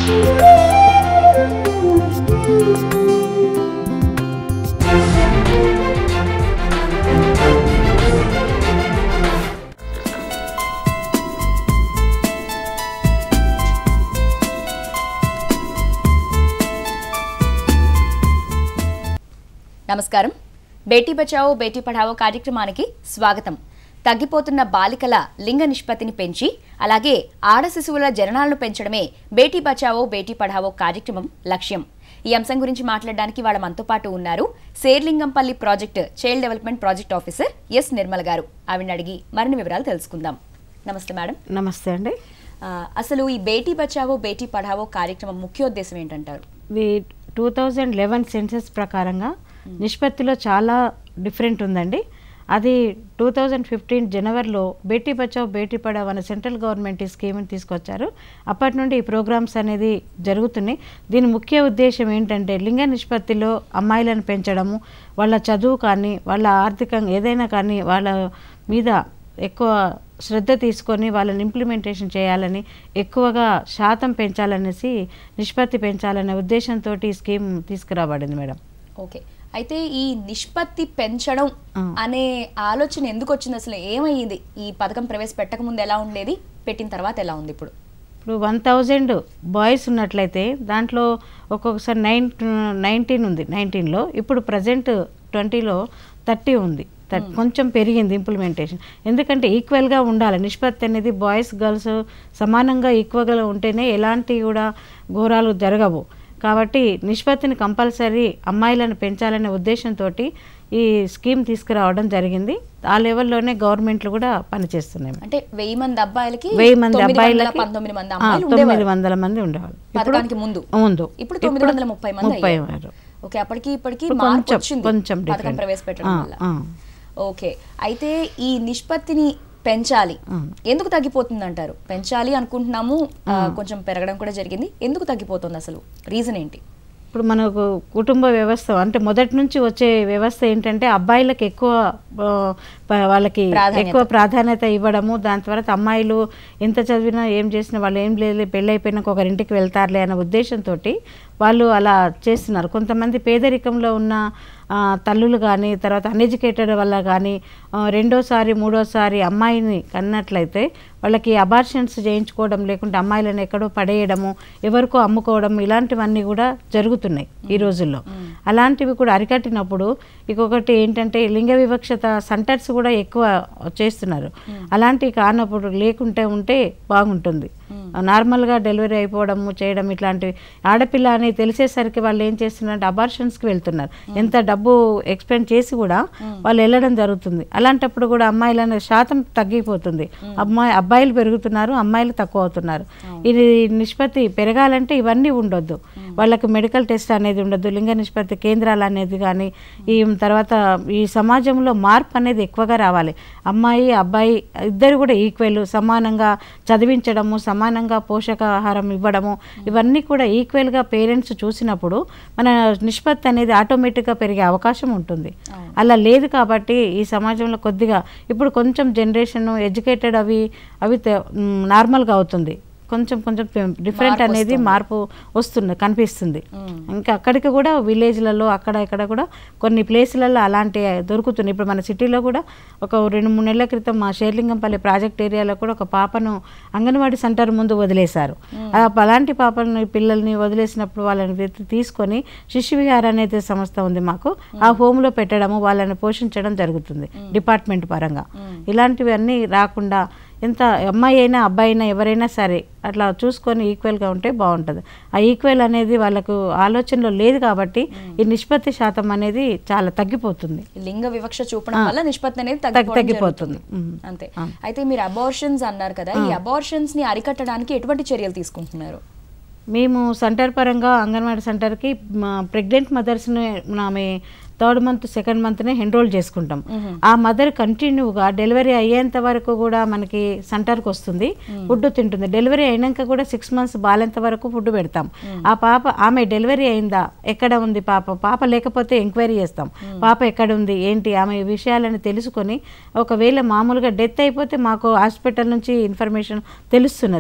నమస్కారం బేటీ బచావో బేటీ పఢావో కార్యక్రమానికి స్వాగతం తగ్గిపోతున్న బాలికల లింగ నిష్పత్తిని పెంచి అలాగే ఆడ శిశువుల జననాలను పెంచడమే బేటీ బచావో బేటీ పఢావో కార్యక్రమం లక్ష్యం ఈ అంశం గురించి మాట్లాడడానికి వాళ్ళ మనతో పాటు ఉన్నారు Serilingampally project child development project officer S Nirmala గారు ఆవిడని అడిగి మరిన్ని వివరాలు తెలుసుకుందాం నమస్తే మేడం నమస్తే అండి ఆ, అసలు ఈ బేటీ బచావో బేటీ పఢావో కార్యక్రమం ముఖ్యోద్దేశం ఏంటంటారు ఇది టూ థౌజండ్ లెవెన్ సెన్సెస్ ప్రకారంగా నిష్పత్తిలో చాలా డిఫరెంట్ ఉందండి అది టూ థౌజండ్ ఫిఫ్టీన్ జనవరిలో బేటీ బచావ్ బేటీ పడావ్ అనే సెంట్రల్ గవర్నమెంట్ ఈ స్కీమ్ని తీసుకొచ్చారు అప్పటి నుండి ఈ ప్రోగ్రామ్స్ అనేది జరుగుతున్నాయి దీని ముఖ్య ఉద్దేశం ఏంటంటే లింగ నిష్పత్తిలో అమ్మాయిలను పెంచడము వాళ్ళ చదువు కానీ వాళ్ళ ఆర్థికంగా ఏదైనా కానీ వాళ్ళ మీద ఎక్కువ శ్రద్ధ తీసుకొని వాళ్ళని ఇంప్లిమెంటేషన్ చేయాలని ఎక్కువగా శాతం పెంచాలనేసి నిష్పత్తి పెంచాలనే ఉద్దేశంతో ఈ స్కీమ్ తీసుకురాబడింది మేడం ఓకే అయితే ఈ నిష్పత్తి పెంచడం ఆ. అనే ఆలోచన ఎందుకు వచ్చింది అసలు ఏమయ్యింది ఈ పథకం ప్రవేశపెట్టక ముందు ఎలా ఉండేది పెట్టిన తర్వాత ఎలా ఉంది ఇప్పుడు ఇప్పుడు వన్ థౌజండ్ బాయ్స్ ఉన్నట్లయితే దాంట్లో ఒక్కొక్కసారి నైన్ నైన్టీన్ ఉంది నైన్టీన్లో ఇప్పుడు ప్రజెంట్ ట్వంటీలో థర్టీ ఉంది థర్- కొంచెం పెరిగింది ఇంప్లిమెంటేషన్ ఎందుకంటే ఈక్వల్గా ఉండాలి నిష్పత్తి అనేది బాయ్స్ గర్ల్స్ సమానంగా ఈక్వల్గా ఉంటేనే ఎలాంటి కూడా ఘోరాలు జరగవు కాబట్టి నిష్పత్తిని కంపల్సరీ అమ్మాయిలను పెంచాలనే ఉద్దేశంతో ఈ స్కీమ్ తీసుకురావడం జరిగింది ఆ లెవెల్లోనే గవర్నమెంట్లు కూడా పనిచేస్తున్నాయి అంటే వెయ్యి మంది అబ్బాయిలకి వెయ్యి మంది తొమ్మిది వందల అబ్బాయిలకి పంతొమ్మిది మంది ఆ, అమ్మాయిలు తొమ్మిది ఉండేవారు వందల మంది ఉండేవాళ్ళు పథకానికి ముందు ముందు ఇప్పుడు తొమ్మిది వందల ముప్పై మంది ముప్పై అయ్యారు. అయ్యారు. ఓకే అప్పటికి ఇప్పటికి ఇప్పుడు మార్పు కొంచెం- వచ్చింది కొంచెం పథకం different. ప్రవేశపెట్టడం ఆ, వల్ల ఆ. ఓకే అయితే ఈ నిష్పత్తిని పెంచాలి ఆ. ఎందుకు తగ్గిపోతుంది అంటారు పెంచాలి అనుకుంటున్నాము ఆ, కొంచెం పెరగడం కూడా జరిగింది ఎందుకు తగ్గిపోతుంది అసలు రీజన్ ఏంటి ఇప్పుడు మనకు కుటుంబ వ్యవస్థ అంటే మొదటి నుంచి వచ్చే వ్యవస్థ ఏంటంటే అబ్బాయిలకు ఎక్కువ ఆ, ప- వాళ్ళకి ప్రాధాన్యత. ఎక్కువ ప్రాధాన్యత ఇవ్వడము దాని తర్వాత అమ్మాయిలు ఎంత చదివినా ఏం చేసినా వాళ్ళు ఏం లేదు పెళ్ళి అయిపోయినాక ఒకరింటికి వెళ్తారులే అనే ఉద్దేశంతో వాళ్ళు అలా చేస్తున్నారు కొంతమంది పేదరికంలో ఉన్న ఆ, తల్లులు కానీ తర్వాత అన్ఎడ్యుకేటెడ్ వల్ల కానీ ఆ, రెండోసారి మూడోసారి అమ్మాయిని కన్నట్లయితే వాళ్ళకి అబార్షన్స్ చేయించుకోవడం లేకుంటే అమ్మాయిలను ఎక్కడో పడేయడము ఎవరికో అమ్ముకోవడం ఇలాంటివన్నీ కూడా జరుగుతున్నాయి ఈ రోజుల్లో అలాంటివి కూడా అరికట్టినప్పుడు ఇంకొకటి ఏంటంటే లింగ వివక్షత సెంటర్స్ కూడా ఎక్కువ చేస్తున్నారు అలాంటివి కానప్పుడు లేకుంటే ఉంటే బాగుంటుంది నార్మల్గా డెలివరీ అయిపోవడము చేయడం ఇట్లాంటివి ఆడపిల్ల అని తెలిసేసరికి వాళ్ళు ఏం చేస్తున్నారంటే అబార్షన్స్కి వెళ్తున్నారు ఎంత డబ్బు ఎక్స్పెండ్ చేసి కూడా వాళ్ళు వెళ్ళడం జరుగుతుంది అలాంటప్పుడు కూడా అమ్మాయిల శాతం తగ్గిపోతుంది అమ్మాయి అబ్బాయిలు పెరుగుతున్నారు అమ్మాయిలు తక్కువ అవుతున్నారు ఇది నిష్పత్తి పెరగాలంటే ఇవన్నీ ఉండొద్దు వాళ్ళకి మెడికల్ టెస్ట్ అనేది ఉండొద్దు లింగ నిష్పత్తి కేంద్రాలు అనేది కానీ ఈ తర్వాత ఈ సమాజంలో మార్పు అనేది ఎక్కువగా రావాలి అమ్మాయి అబ్బాయి ఇద్దరు కూడా ఈక్వల్ సమానంగా చదివించడము సమానంగా పోషకాహారం ఇవ్వడము ఇవన్నీ కూడా ఈక్వల్గా పేరెంట్స్ చూసినప్పుడు మన నిష్పత్తి అనేది ఆటోమేటిక్గా పెరిగే అవకాశం ఉంటుంది అలా లేదు కాబట్టి ఈ సమాజంలో కొద్దిగా ఇప్పుడు కొంచెం జనరేషన్ ఎడ్యుకేటెడ్ అవి అవి తె- మ్, నార్మల్గా అవుతుంది కొంచెం కొంచెం డిఫరెంట్ మార్పు అనేది మార్పు వస్తుంది కనిపిస్తుంది ఇంకా అక్కడికి కూడా విలేజ్లలో అక్కడ ఇక్కడ కూడా కొన్ని ప్లేసులలో అలాంటి దొరుకుతున్నాయి ఇప్పుడు మన సిటీలో కూడా ఒక రెండు మూడు నెలల క్రితం మా షేర్లింగంపల్లి ప్రాజెక్ట్ ఏరియాలో కూడా ఒక పాపను అంగన్వాడీ సెంటర్ ముందు వదిలేశారు ఆ అలాంటి పాపలని పిల్లల్ని వదిలేసినప్పుడు వాళ్ళని వెతి- తీసుకొని శిశు విహార్ అనేది సంస్థ ఉంది మాకు ఆ హోమ్లో పెట్టడము వాళ్ళని పోషించడం జరుగుతుంది డిపార్ట్మెంట్ పరంగా ఇలాంటివి అన్నీ రాకుండా ఎంత అమ్మాయి అయినా అబ్బాయి అయినా ఎవరైనా సరే అట్లా చూసుకొని ఈక్వల్గా ఉంటే బాగుంటుంది ఆ ఈక్వల్ అనేది వాళ్ళకు ఆలోచనలో లేదు కాబట్టి ఈ నిష్పత్తి శాతం అనేది చాలా తగ్గిపోతుంది లింగ వివక్ష చూపడం వల్ల నిష్పత్తి అనేది తగ్గి- తగ్గిపోవడం తగ్గిపోతుంది. జరుగుతుంది. మ్మ్. అంతే అయితే మీరు అబార్షన్స్ అన్నారు కదా ఈ అబార్షన్స్ ని అరికట్టడానికి ఎటువంటి చర్యలు తీసుకుంటున్నారు మేము సెంటర్ పరంగా అంగన్వాడీ సెంటర్కి ప్రెగ్నెంట్ మదర్స్ని ఆమె థర్డ్ మంత్ సెకండ్ మంత్నే ఎన్రోల్ చేసుకుంటాం ఆ మదర్ కంటిన్యూగా డెలివరీ అయ్యేంత వరకు కూడా మనకి సెంటర్కి వస్తుంది ఫుడ్ తింటుంది డెలివరీ అయినాక కూడా సిక్స్ మంత్స్ బాలేంత వరకు ఫుడ్ పెడతాం ఆ పాప ఆమె డెలివరీ అయిందా ఎక్కడ ఉంది పాప పాప లేకపోతే ఎంక్వైరీ చేస్తాం పాప ఎక్కడ ఉంది ఏంటి ఆమె విషయాలని తెలుసుకొని ఒకవేళ మామూలుగా డెత్ అయిపోతే మాకు హాస్పిటల్ నుంచి ఇన్ఫర్మేషన్ తెలుస్తున్నది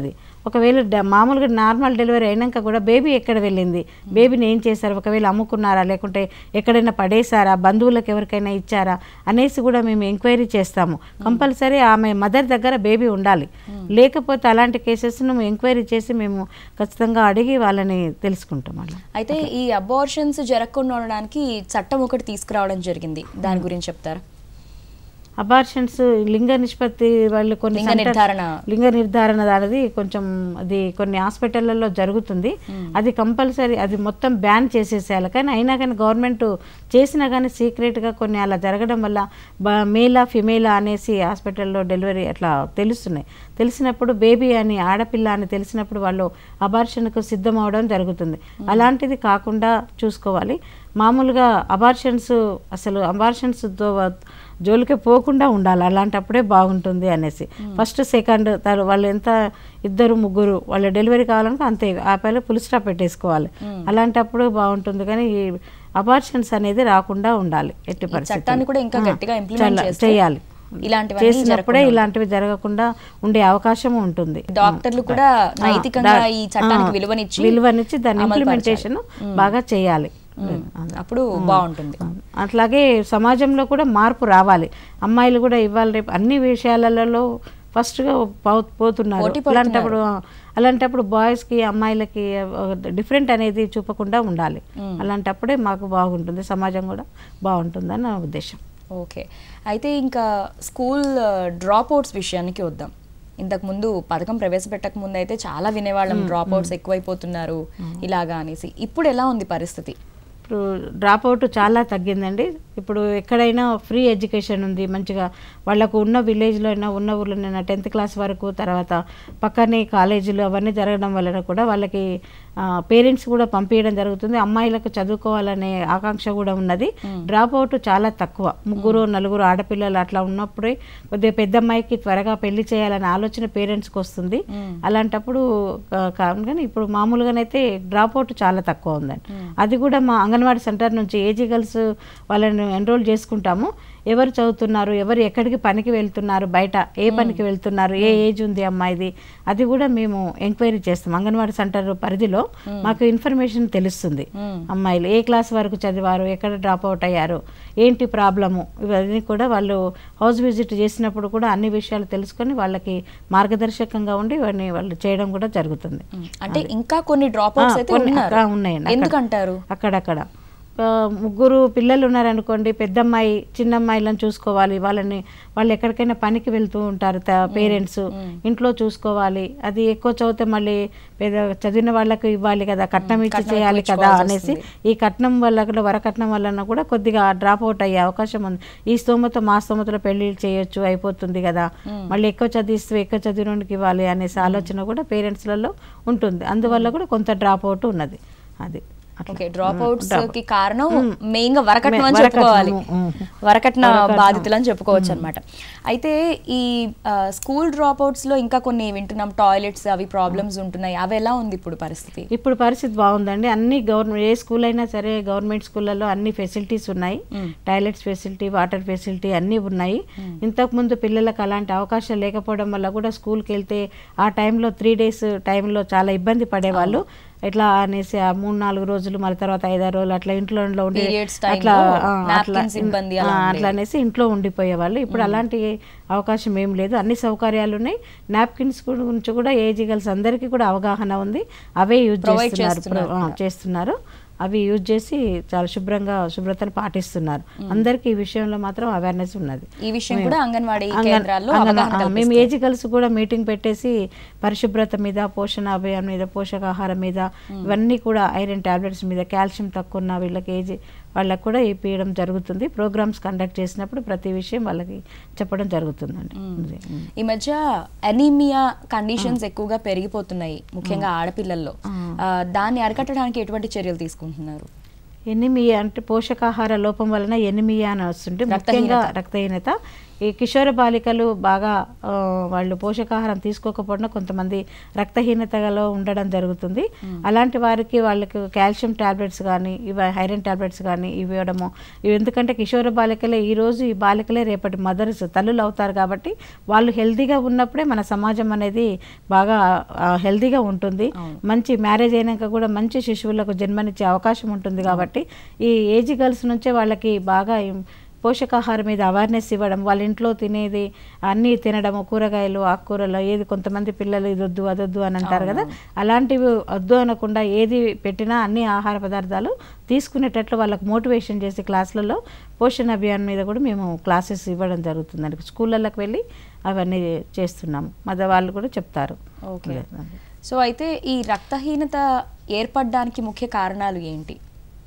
ఒకవేళ డ- మామూలుగా నార్మల్ డెలివరీ అయినాక కూడా బేబీ ఎక్కడ వెళ్ళింది బేబీని ఏం చేశారు ఒకవేళ అమ్ముకున్నారా లేకుంటే ఎక్కడైనా పడేశారా బంధువులకు ఎవరికైనా ఇచ్చారా అనేసి కూడా మేము ఎంక్వైరీ చేస్తాము కంపల్సరీ ఆమె మదర్ దగ్గర బేబీ ఉండాలి లేకపోతే అలాంటి కేసెస్ను మేము ఎంక్వైరీ చేసి మేము ఖచ్చితంగా అడిగి వాళ్ళని తెలుసుకుంటాం అలా అయితే ఈ అబార్షన్స్ జరగకుండా ఉండడానికి చట్టం ఒకటి తీసుకురావడం జరిగింది దాని గురించి చెప్తారా అబార్షన్స్ లింగ నిష్పత్తి వాళ్ళు కొన్ని లింగ centers- నిర్ధారణ. లింగ నిర్ధారణ అనేది కొంచెం అది కొన్ని హాస్పిటళ్లలో జరుగుతుంది అది కంపల్సరీ అది మొత్తం బ్యాన్ చేసేసేయాలి కానీ అయినా కానీ గవర్నమెంట్ చేసినా కానీ సీక్రెట్గా కొన్ని అలా జరగడం వల్ల బ- మేలా ఫిమేలా అనేసి హాస్పిటల్లో డెలివరీ అట్లా తెలుస్తున్నాయి తెలిసినప్పుడు బేబీ అని ఆడపిల్ల అని తెలిసినప్పుడు వాళ్ళు అబార్షన్కు సిద్ధం అవడం జరుగుతుంది అలాంటిది కాకుండా చూసుకోవాలి మామూలుగా అబార్షన్స్ అసలు అబార్షన్స్ జోలికి పోకుండా ఉండాలి అలాంటప్పుడే బాగుంటుంది అనేసి ఫస్ట్ సెకండ్ తర్ వాళ్ళు ఎంత ఇద్దరు ముగ్గురు వాళ్ళ డెలివరీ కావాలంటే అంతే ఆ పైన పులి స్టాప్ పెట్టేసుకోవాలి అలాంటప్పుడు బాగుంటుంది కానీ ఈ అబార్షన్స్ అనేది రాకుండా ఉండాలి ఎట్టి చట్టాన్ని కూడా ఇంకా ఆ, గట్టిగా implement చాలా చేస్తే చేయాలి ఇలాంటివన్నీ చేసినప్పుడే ఇలాంటివి జరగకుండా ఉండే అవకాశం ఉంటుంది డాక్టర్లు కూడా ఆ, నైతికంగా డా- ఈ చట్టానికి ఆ, విలువనిచ్చి విలువనిచ్చి దాని అమలు ఇంప్లిమెంటేషన్ బాగా చేయాలి అప్పుడు బాగుంటుంది అట్లాగే సమాజంలో కూడా మార్పు రావాలి అమ్మాయిలు కూడా ఇవాళ రేపు అన్ని విషయాలలో ఫస్ట్గా పో- పోతున్నారు పోటీ పడుతున్నారు. అలాంటప్పుడు అలాంటప్పుడు బాయ్స్కి అమ్మాయిలకి డిఫరెంట్ అనేది చూపకుండా ఉండాలి అలాంటప్పుడే మాకు బాగుంటుంది సమాజం కూడా బాగుంటుందని నా ఉద్దేశం ఓకే అయితే ఇంకా స్కూల్ డ్రాప్ అవుట్స్ విషయానికి వద్దాం ఇంతకు ముందు పథకం ప్రవేశపెట్టక ముందు అయితే చాలా వినేవాళ్ళం డ్రాప్ అవుట్స్ ఎక్కువైపోతున్నారు ఇలాగా అనేసి ఇప్పుడు ఎలా ఉంది పరిస్థితి ఇప్పుడు డ్రాప్ అవుట్ చాలా తగ్గిందండి ఇప్పుడు ఎక్కడైనా ఫ్రీ ఎడ్యుకేషన్ ఉంది మంచిగా వాళ్ళకు ఉన్న విలేజ్లో అయినా ఉన్న ఊర్లోనైనా టెన్త్ క్లాస్ వరకు తర్వాత పక్కనే కాలేజీలు అవన్నీ జరగడం వలన కూడా వాళ్ళకి పేరెంట్స్ కూడా పంపించడం జరుగుతుంది అమ్మాయిలకు చదువుకోవాలనే ఆకాంక్ష కూడా ఉన్నది డ్రాప్ అవుట్ చాలా తక్కువ ముగ్గురు నలుగురు ఆడపిల్లలు అట్లా ఉన్నప్పుడే కొద్దిగా పెద్ద అమ్మాయికి త్వరగా పెళ్లి చేయాలనే ఆలోచన పేరెంట్స్కి వస్తుంది అలాంటప్పుడు ఆ, కాదు కానీ ఇప్పుడు మామూలుగానైతే డ్రాప్ అవుట్ చాలా తక్కువ ఉందండి అది కూడా మా అంగన్వాడీ సెంటర్ నుంచి ఏజీ గర్ల్స్ వాళ్ళని ఎన్రోల్ చేసుకుంటాము ఎవరు చదువుతున్నారు ఎవరు ఎక్కడికి పనికి వెళ్తున్నారు బయట ఏ పనికి వెళ్తున్నారు ఏ ఏజ్ ఉంది అమ్మాయిది అది కూడా మేము ఎంక్వైరీ చేస్తాం అంగన్వాడీ సెంటర్ పరిధిలో మాకు ఇన్ఫర్మేషన్ తెలుస్తుంది అమ్మాయిలు ఏ క్లాస్ వరకు చదివారు ఎక్కడ డ్రాప్ అవుట్ అయ్యారు ఏంటి ప్రాబ్లము ఇవన్నీ కూడా వాళ్ళు హౌస్ విజిట్ చేసినప్పుడు కూడా అన్ని విషయాలు తెలుసుకొని వాళ్ళకి మార్గదర్శకంగా ఉండి వాడిని వాళ్ళు చేయడం కూడా జరుగుతుంది అంటే ఇంకా కొన్ని డ్రాప్ అవుట్స్ ఆ, అయితే కొన్ని- ఉన్నారు ఆ, ఉన్నాయండి. అక్కడ- ఎందుకంటారు అక్కడక్కడ ఆ, ముగ్గురు పిల్లలు ఉన్నారనుకోండి పెద్దమ్మాయి చిన్నమ్మాయిలను చూసుకోవాలి వాళ్ళని వాళ్ళు ఎక్కడికైనా పనికి వెళ్తూ ఉంటారు పేరెంట్స్ ఇంట్లో చూసుకోవాలి అది ఎక్కువ చదివితే మళ్ళీ పెద్ద చదివిన వాళ్ళకు ఇవ్వాలి కదా కట్నం ఇచ్చి కట్నం చేయాలి ఎక్కువ కదా ఇచ్చుకోవాల్సి అనేసి ఈ కట్నం వల్ల కూడా వరకట్నం వలన కూడా కొద్దిగా డ్రాప్ అవుట్ అయ్యే అవకాశం ఉంది ఈ స్తోమత మా స్తోమతలో పెళ్లి చేయొచ్చు అయిపోతుంది కదా మళ్ళీ ఎక్కువ చదివిస్తూ ఎక్కువ చదివినోడికి ఇవ్వాలి అనేసి ఆలోచన కూడా పేరెంట్స్లలో ఉంటుంది అందువల్ల కూడా కొంత డ్రాప్ అవుట్ ఉన్నది అది అట్లా. ఓకే డ్రాప్ అవుట్స్ drop- కి కారణం మెయిన్ గా వరకట్నం అని వరకట్నము, చెప్పుకోవాలి ఉమ్. వరకట్న వరకట్నం. బాధితులు అని చెప్పుకోవచ్చు అనమాట అయితే ఈ స్కూల్ డ్రాప్ అవుట్స్ లో ఇంకా కొన్ని వింటున్నాం టాయిలెట్స్ అవి ప్రాబ్లమ్స్ ఉంటున్నాయి అవి ఎలా ఉంది ఇప్పుడు పరిస్థితి ఇప్పుడు పరిస్థితి బాగుందండి అన్ని గవర్నమెంట్ ఏ స్కూల్ అయినా సరే గవర్నమెంట్ స్కూళ్ళలో అన్ని ఫెసిలిటీస్ ఉన్నాయి టాయిలెట్స్ ఫెసిలిటీ వాటర్ ఫెసిలిటీ అన్నీ ఉన్నాయి ఇంతకుముందు పిల్లలకు అలాంటి అవకాశం లేకపోవడం వల్ల కూడా స్కూల్కి వెళ్తే ఆ టైంలో త్రీ డేస్ టైంలో చాలా ఇబ్బంది పడేవాళ్ళు ఎట్లా అనేసి ఆ మూడు నాలుగు రోజులు మళ్ళీ తర్వాత ఐదారు రోజులు అట్లా ఇంట్లో ఉండి Periods time అట్లా లో ఆ, అట్లా napkins ఇబ్బంది అలా ఆ, ఉండేది. అట్లా అనేసి ఇంట్లో ఉండిపోయేవాళ్ళు ఇప్పుడు అలాంటి అవకాశం ఏం లేదు అన్ని సౌకర్యాలు ఉన్నాయి నాప్కిన్స్ గురించి కూడా ఏజీ గర్ల్స్ అందరికీ కూడా అవగాహన ఉంది అవే యూజ్ Provide చేస్తున్నారు చేస్తున్నారు ప్ర- ఆ, చేస్తున్నారు అవి యూజ్ చేసి చాలా శుభ్రంగా శుభ్రతను పాటిస్తున్నారు అందరికీ ఈ విషయంలో మాత్రం అవేర్నెస్ ఉన్నది ఈ విషయం కూడా అంగన్వాడీ అంగన్- కేంద్రాల్లో అంగన్- అవగాహన ఆ, మేము కల్పిస్తారు. ఏజీ గర్ల్స్ కూడా మీటింగ్ పెట్టేసి పరిశుభ్రత మీద పోషణ అభియాన్ మీద పోషకాహారం మీద ఇవన్నీ కూడా ఐరన్ టాబ్లెట్స్ మీద కాల్షియం తక్కువ ఉన్న వీళ్ళకి ఏజీ వాళ్ళకి కూడా ఇప్పించడం జరుగుతుంది ప్రోగ్రామ్స్ కండక్ట్ చేసినప్పుడు ప్రతి విషయం వాళ్ళకి చెప్పడం జరుగుతుందండి ఇది. ఈ మధ్య అనీమియా కండిషన్స్ ఎక్కువగా పెరిగిపోతున్నాయి ముఖ్యంగా ఆడపిల్లల్లో ఆ, దాన్ని అరికట్టడానికి ఎటువంటి చర్యలు తీసుకుంటున్నారు ఎనిమియా అంటే పోషకాహార లోపం వలన ఎనిమియా అని వస్తుంటే ముఖ్యంగా రక్తహీనత ఈ కిషోర బాలికలు బాగా ఆ, వాళ్ళు పోషకాహారం తీసుకోకపోవడం కొంతమంది రక్తహీనతలో ఉండడం జరుగుతుంది అలాంటి వారికి వాళ్ళకి కాల్షియం టాబ్లెట్స్ కానీ ఇవి ఐరన్ టాబ్లెట్స్ కానీ ఇవి ఇవ్వడము ఇవి ఎందుకంటే కిషోర బాలికలే ఈ రోజు ఈ బాలికలే రేపటి మదర్స్ తల్లులు అవుతారు కాబట్టి వాళ్ళు హెల్తీగా ఉన్నప్పుడే మన సమాజం అనేది బాగా హెల్తీగా ఉంటుంది మంచి మ్యారేజ్ అయినాక కూడా మంచి శిశువులకు జన్మనిచ్చే అవకాశం ఉంటుంది కాబట్టి ఈ ఏజ్ గర్ల్స్ నుంచే వాళ్ళకి బాగా ఇం- పోషకాహారం మీద అవేర్నెస్ ఇవ్వడం వాళ్ళ ఇంట్లో తినేది అన్నీ తినడము కూరగాయలు ఆకుకూరలు ఏది కొంతమంది పిల్లలు ఇది వద్దు అదొద్దు అని అంటారు కదా అలాంటివి వద్దు అనకుండా ఏది పెట్టినా అన్ని ఆహార పదార్థాలు తీసుకునేటట్లు వాళ్ళకి మోటివేషన్ చేసి క్లాసులలో పోషణ అభియాన్ మీద కూడా మేము క్లాసెస్ ఇవ్వడం జరుగుతుందండి స్కూళ్ళకి వెళ్ళి అవన్నీ చేస్తున్నాము మద వాళ్ళు కూడా చెప్తారు ఓకే సో అయితే ఈ రక్తహీనత ఏర్పడడానికి ముఖ్య కారణాలు ఏంటి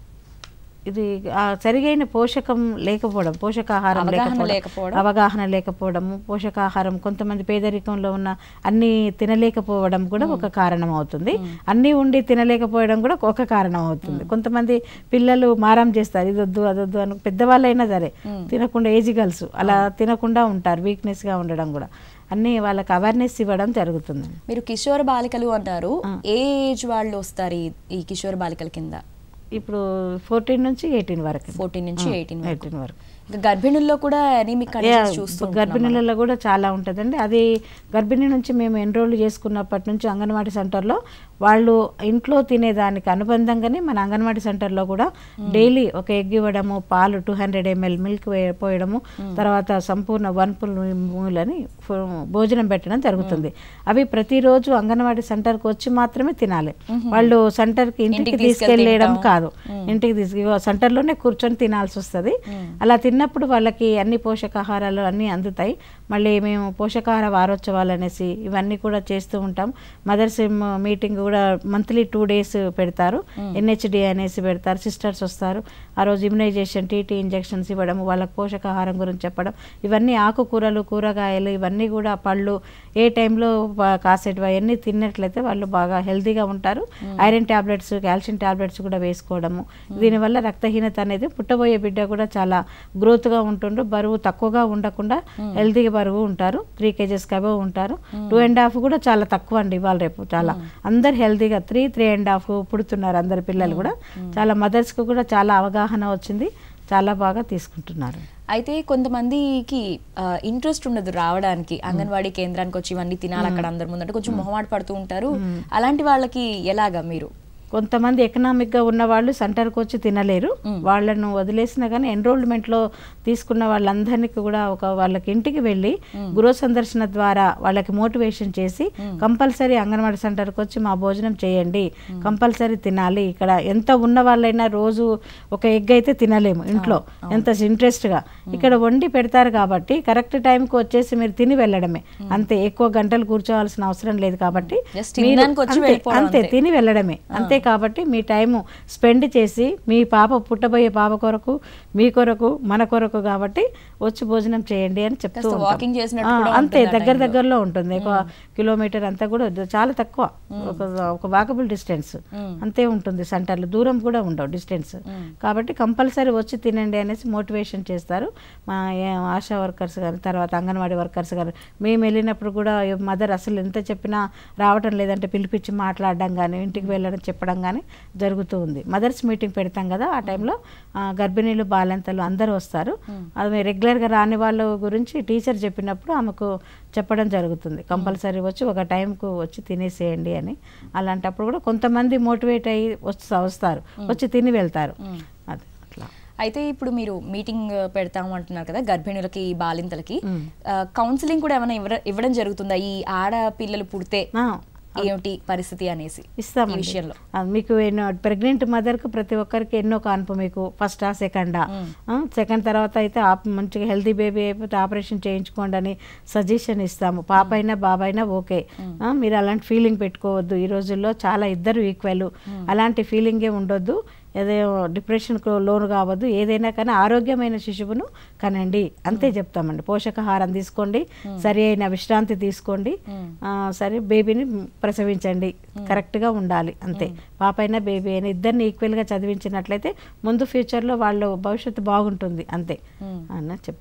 ఇది ఆ సరిగైన పోషకం లేకపోవడం పోషకాహారం అవగాహన లేకపోవడం లేకపోవడం. అవగాహన లేకపోవడము పోషకాహారం కొంతమంది పేదరికంలో ఉన్న అన్ని తినలేకపోవడం కూడా ఒక కారణం అవుతుంది అన్నీ ఉండి తినలేకపోవడం కూడా ఒక కారణం అవుతుంది కొంతమంది పిల్లలు మారం చేస్తారు ఇది వద్దు అదొద్దు అని పెద్దవాళ్ళైనా సరే తినకుండా ఏజ్ గర్ల్స్ అలా తినకుండా ఉంటారు వీక్నెస్ గా ఉండడం కూడా అన్నీ వాళ్ళకి అవేర్నెస్ ఇవ్వడం జరుగుతుంది మీరు కిషోర బాలికలు అన్నారు ఏ ఏజ్ వాళ్ళు వస్తారు ఈ- ఈ కిషోర బాలికల కింద ఇప్పుడు ఫోర్టీన్ నుంచి ఎయిటీన్ వరకు ఫోర్టీన్ నుంచి ఎయిటీన్ వరకు ఎయిటీన్ వరకు ఇంకా గర్భిణుల్లో కూడా ఎనీమిక్ కండిషన్స్ చూస్తూ ఉంటున్నాం మనం. గర్భిణీలలో కూడా చాలా ఉంటుందండి అది గర్భిణీ నుంచి మేము ఎన్రోల్ చేసుకున్నప్పటి నుంచి అంగన్వాడీ సెంటర్లో వాళ్ళు ఇంట్లో తినేదానికి అనుబంధంగానే మన అంగన్వాడీ సెంటర్లో కూడా డైలీ ఒక ఎగ్ ఇవ్వడము పాలు టూ హండ్రెడ్ ఎంఎల్ మిల్క్ పోయడము తర్వాత సంపూర్ణ వన్ పుల్ మూలని భోజనం పెట్టడం జరుగుతుంది అవి ప్రతిరోజు అంగన్వాడీ సెంటర్కి వచ్చి మాత్రమే తినాలి వాళ్ళు సెంటర్కి ఇంటికి ఇంటికి తీసుకెళ్ళి తీసుకెళ్ళేయడం తింటాం. కాదు ఇంటికి తీసుకు సెంటర్లోనే కూర్చొని తినాల్సి వస్తుంది అలా తిన్నప్పుడు వాళ్ళకి అన్ని పోషకాహారాలు అన్నీ అందుతాయి మళ్ళీ మేము పోషకాహార వారోత్సవాలు అనేసి ఇవన్నీ కూడా చేస్తూ ఉంటాం మదర్స్ మీటింగ్ కూడా మంత్లీ టూ డేస్ పెడతారు ఎన్హెచ్డి అనేసి పెడతారు సిస్టర్స్ వస్తారు ఆ రోజు ఇమ్యునైజేషన్ టీటీ ఇంజెక్షన్స్ ఇవ్వడం వాళ్ళకి పోషకాహారం గురించి చెప్పడం ఇవన్నీ ఆకుకూరలు కూరగాయలు ఇవన్నీ కూడా పళ్ళు ఏ టైంలో కాసేటివి అవన్నీ తిన్నట్లయితే వాళ్ళు బాగా హెల్తీగా ఉంటారు ఐరన్ టాబ్లెట్స్ కాల్షియం టాబ్లెట్స్ కూడా వేసుకోవడము దీనివల్ల రక్తహీనత అనేది పుట్టబోయే బిడ్డ కూడా చాలా గ్రోత్గా ఉంటుండ్రు బరువు తక్కువగా ఉండకుండా హెల్తీగా బరువు ఉంటారు త్రీ కేజెస్ అబవ్ ఉంటారు టూ అండ్ హాఫ్ కూడా చాలా తక్కువ అండి ఇవాళ రేపు చాలా అందరు హెల్తీగా త్రీ త్రీ అండ్ హాఫ్ పుడుతున్నారు అందరు పిల్లలు కూడా చాలా మదర్స్కి కూడా చాలా అవగాహన వచ్చింది చాలా బాగా తీసుకుంటున్నారు అయితే కొంతమందికి ఇంట్రెస్ట్ ఉండదు రావడానికి అంగన్వాడీ కేంద్రానికి వచ్చి ఇవన్నీ తినాలి అక్కడ అందరి ముందు అంటే కొంచెం మొహమాట పడుతూ ఉంటారు అలాంటి వాళ్ళకి ఎలాగా మీరు కొంతమంది ఎకనామిక్గా ఉన్న వాళ్ళు సెంటర్కి వచ్చి తినలేరు వాళ్ళను వదిలేసినా కానీ ఎన్రోల్మెంట్లో తీసుకున్న వాళ్ళందరినీ కూడా ఒక వాళ్ళకి ఇంటికి వెళ్ళి గృహ సందర్శన ద్వారా వాళ్ళకి మోటివేషన్ చేసి కంపల్సరీ అంగన్వాడీ సెంటర్కి వచ్చి మా భోజనం చేయండి కంపల్సరీ తినాలి ఇక్కడ ఎంత ఉన్న వాళ్ళైనా రోజు ఒక ఎగ్ అయితే తినలేము ఇంట్లో ఎంత ఇంట్రెస్ట్గా ఇక్కడ వండి పెడతారు కాబట్టి కరెక్ట్ టైంకి వచ్చేసి మీరు తిని వెళ్ళడమే అంతే ఎక్కువ గంటలు కూర్చోవాల్సిన అవసరం లేదు కాబట్టి Just మీరు- తినడానికి వచ్చి అంతే, వెళ్ళిపోవడం అంతే అంతే. తిని వెళ్ళడమే అంతే కాబట్టి మీ టైము స్పెండ్ చేసి మీ పాప పుట్టబోయే పాప కొరకు మీ కొరకు మన కొరకు కాబట్టి వచ్చి భోజనం చేయండి అని చెప్తూ కాస్త ఉంటాం. walking చేసినట్టు ఆ, కూడా అంతే ఉంటుంది ఆ దగ్గర time లో. దగ్గరలో ఉంటుంది ఒక కిలోమీటర్ అంతా కూడా ద- చాలా తక్కువ ఒక ఒక వాకబుల్ డిస్టెన్స్ అంతే ఉంటుంది సెంటర్లు దూరం కూడా ఉండవు డిస్టెన్స్ కాబట్టి కంపల్సరీ వచ్చి తినండి అనేసి మోటివేషన్ చేస్తారు మా ఏ- ఆశా వర్కర్స్ కానీ తర్వాత అంగన్వాడీ వర్కర్స్ కానీ మేము వెళ్ళినప్పుడు కూడా మదర్ అసలు ఎంత చెప్పినా రావటం లేదంటే పిలిపించి మాట్లాడడం కానీ ఇంటికి వెళ్ళడం చెప్పడం కానీ జరుగుతూ ఉంది మదర్స్ మీటింగ్ పెడతాం కదా ఆ టైంలో ఆ, గర్భిణీలు బాలంతలు అందరూ వస్తారు అది రెగ్యులర్గా రాని వాళ్ళ గురించి టీచర్ చెప్పినప్పుడు ఆమెకు చెప్పడం జరుగుతుంది కంపల్సరీ వచ్చి ఒక టైంకు వచ్చి తినేసేయండి అని అలాంటప్పుడు కూడా కొంతమంది మోటివేట్ అయ్యి వస్తా వస్తారు వచ్చి తిని వెళ్తారు అది అట్లా అయితే ఇప్పుడు మీరు మీటింగ్ పెడతాము అంటున్నారు కదా గర్భిణులకి బాలింతలకి కౌన్సిలింగ్ కూడా ఏమైనా ఇవ్వడ- ఇవ్వడం జరుగుతుందా ఈ ఆడపిల్లలు పుడితే ఆ, ఏమిటి పరిస్థితి అనేసి ఈ ఇస్తామండి విషయంలో ఆ, మీకు ఎన్నో ప్రెగ్నెంట్ మదర్కి ప్రతి ఒక్కరికి ఎన్నో కాన్పు మీకు ఫస్టా సెకండా సెకండ్ తర్వాత అయితే ఆప్ మంచిగా హెల్తీ బేబీ అయిపోతే ఆపరేషన్ చేయించుకోండి అని సజెషన్ ఇస్తాము పాప అయినా బాబు అయినా ఓకే ఆ, మీరు అలాంటి ఫీలింగ్ పెట్టుకోవద్దు ఈ రోజుల్లో చాలా ఇద్దరు ఈక్వల్ అలాంటి ఫీలింగే ఉండొద్దు ఏదో డిప్రెషన్కు లోను కావద్దు ఏదైనా కానీ ఆరోగ్యమైన శిశువును కనండి అంతే చెప్తామండి పోషకాహారం తీసుకోండి సరి అయిన విశ్రాంతి తీసుకోండి ఆ, సరే బేబీని ప్రసవించండి కరెక్ట్గా ఉండాలి అంతే పాప అయినా బేబీ అయినా ఇద్దరిని ఈక్వల్గా చదివించినట్లయితే ముందు ఫ్యూచర్లో వాళ్ళ భవిష్యత్తు బాగుంటుంది అంతే అన్న చెప్పారు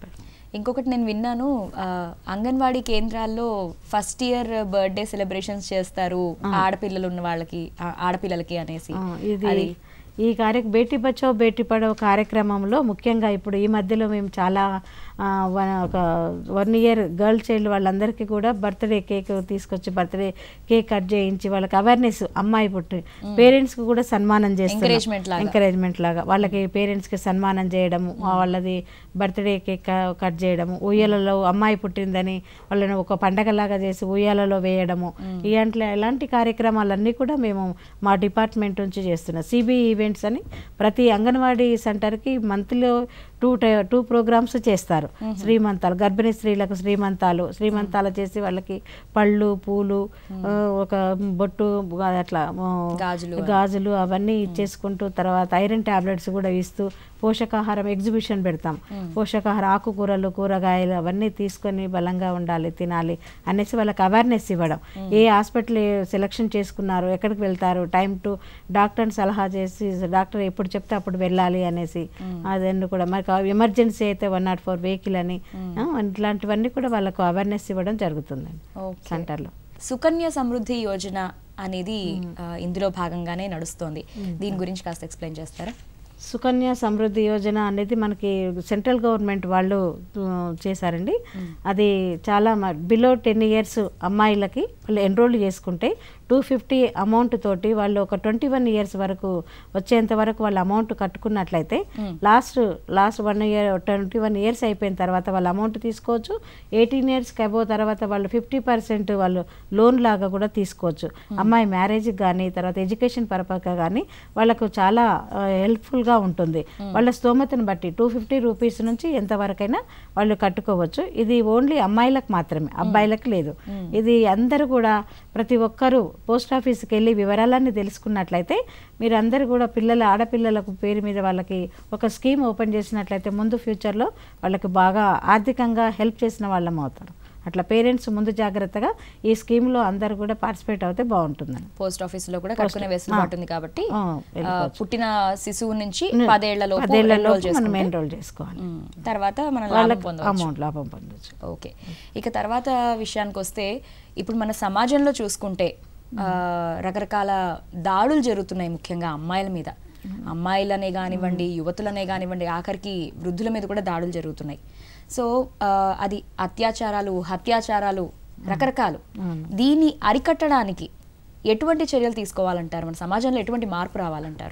ఇంకొకటి నేను విన్నాను ఆ, అంగన్వాడీ కేంద్రాల్లో ఫస్ట్ ఇయర్ బర్త్డే సెలబ్రేషన్స్ చేస్తారు ఆడపిల్లలు ఉన్న వాళ్ళకి ఆ, ఆడపిల్లలకి అనేసి ఆ, ఇది అది ఈ కార్య బేటీ బచావ్ బేటీ పడావ్ కార్యక్రమంలో ముఖ్యంగా ఇప్పుడు ఈ మధ్యలో మేము చాలా ఆ, వన్- ఒక వన్ ఇయర్ గర్ల్ చైల్డ్ వాళ్ళందరికీ కూడా బర్త్డే కేక్ తీసుకొచ్చి బర్త్డే కేక్ కట్ చేయించి వాళ్ళకి అవేర్నెస్ అమ్మాయి పుట్టి పేరెంట్స్కి కూడా సన్మానం Encouragement లాగా. చేస్తాం ఎంకరేజ్మెంట్ లాగా వాళ్ళకి పేరెంట్స్కి సన్మానం చేయడము వాళ్ళది బర్త్డే కేక్ కట్ చేయడము ఉయ్యాలలో అమ్మాయి పుట్టిందని వాళ్ళని ఒక పండగలాగా చేసి ఉయ్యాలలో వేయడము ఇలాంటి ఇలాంటి కార్యక్రమాలన్నీ కూడా మేము మా డిపార్ట్మెంట్ నుంచి చేస్తున్నాం సిబి ఈవెంట్స్ అని ప్రతి అంగన్వాడీ సెంటర్కి మంత్లో టూ టై- టూ ప్రోగ్రామ్స్ చేస్తారు శ్రీమంతాలు గర్భిణీ స్త్రీలకు శ్రీమంతాలు శ్రీమంతాలు చేసి వాళ్ళకి పళ్ళు పూలు ఆ, ఒక బొట్టు అట్లా ఆ, గాజులు గాజులు అవన్నీ ఇచ్చేసుకుంటూ తర్వాత ఐరన్ టాబ్లెట్స్ కూడా ఇస్తూ పోషకాహారం ఎగ్జిబిషన్ పెడతాం పోషకాహార ఆకుకూరలు కూరగాయలు అవన్నీ తీసుకొని బలంగా ఉండాలి తినాలి అనేసి వాళ్ళకి అవేర్నెస్ ఇవ్వడం ఏ హాస్పిటల్ సెలెక్షన్ చేసుకున్నారు ఎక్కడికి వెళ్తారు టైం టు డాక్టర్ని సలహా చేసి డాక్టర్ ఎప్పుడు చెప్తే అప్పుడు వెళ్ళాలి అనేసి అదన్నీ కూడా మనకు ఎమర్జెన్సీ అయితే వన్ నాట్ ఫోర్ వెహికల్ అని ఆ, ఇట్లాంటివన్నీ కూడా వాళ్ళకు అవేర్నెస్ ఇవ్వడం జరుగుతుందండి ఓకే సెంటర్లో సుకన్య సమృద్ధి యోజన అనేది ఆ, ఇందులో భాగంగానే నడుస్తోంది దీని గురించి కాస్త ఎక్స్ప్లెయిన్ చేస్తారా సుకన్య సమృద్ధి యోజన అనేది మనకి సెంట్రల్ గవర్నమెంట్ వాళ్ళు ఆ, చేశారండి అది చాలా బిలో టెన్ ఇయర్స్ అమ్మాయిలకి వాళ్ళు ఎన్రోల్ చేసుకుంటే టూ ఫిఫ్టీ అమౌంట్ తోటి వాళ్ళు ఒక ట్వంటీ వన్ ఇయర్స్ వరకు వచ్చేంత వరకు వాళ్ళ అమౌంట్ కట్టుకున్నట్లయితే last last one year twenty one years అయిపోయిన తర్వాత వాళ్ళ అమౌంట్ తీసుకోవచ్చు ఎయిటీన్ ఇయర్స్కి అబోవ్ తర్వాత వాళ్ళు ఫిఫ్టీ పర్సెంట్ వాళ్ళు లోన్ లాగా కూడా తీసుకోవచ్చు అమ్మాయి మ్యారేజ్కి కానీ తర్వాత ఎడ్యుకేషన్ పర్పస్గా కానీ వాళ్ళకు చాలా హెల్ప్ఫుల్గా ఉంటుంది వాళ్ళ స్తోమతను బట్టి టూ ఫిఫ్టీ రూపీస్ నుంచి ఎంతవరకైనా వాళ్ళు కట్టుకోవచ్చు ఇది ఓన్లీ అమ్మాయిలకు మాత్రమే అబ్బాయిలకు లేదు ఇది అందరూ కూడా ప్రతి ఒక్కరూ పోస్ట్ ఆఫీస్కి వెళ్ళి వివరాలన్నీ తెలుసుకున్నట్లయితే మీరు అందరూ కూడా పిల్లల ఆడపిల్లలకు పేరు మీద వాళ్ళకి ఒక స్కీమ్ ఓపెన్ చేసినట్లయితే ముందు ఫ్యూచర్లో వాళ్ళకి బాగా ఆర్థికంగా హెల్ప్ చేసిన వాళ్ళం అవుతారు అట్లా పేరెంట్స్ ముందు జాగ్రత్తగా ఈ స్కీమ్లో అందరూ కూడా పార్టిసిపేట్ అవుతే బాగుంటుందని పోస్ట్ ఆఫీస్ లో కూడా కట్టుకునే వెసులుబాటు ఉంది కాబట్టి ఆ, ఆ, పుట్టిన శిశువు నుంచి పదేళ్లలో పదేళ్లలో మనం ఎన్రోల్ చేసుకోవాలి తర్వాత మనం లాభం వాళ్ళకి పొందవచ్చు అమౌంట్ లాభం పొందొచ్చు ఓకే ఇక తర్వాత విషయానికి వస్తే ఇప్పుడు మన సమాజంలో చూసుకుంటే ఆ, రకరకాల దాడులు జరుగుతున్నాయి ముఖ్యంగా అమ్మాయిల మీద అమ్మాయిలనే కానివ్వండి యువతులనే కానివ్వండి ఆఖరికి వృద్ధుల మీద కూడా దాడులు జరుగుతున్నాయి సో ఆ, అది అత్యాచారాలు హత్యాచారాలు రకరకాలు దీన్ని అరికట్టడానికి ఎటువంటి చర్యలు తీసుకోవాలంటారు మన సమాజంలో ఎటువంటి మార్పు రావాలంటారు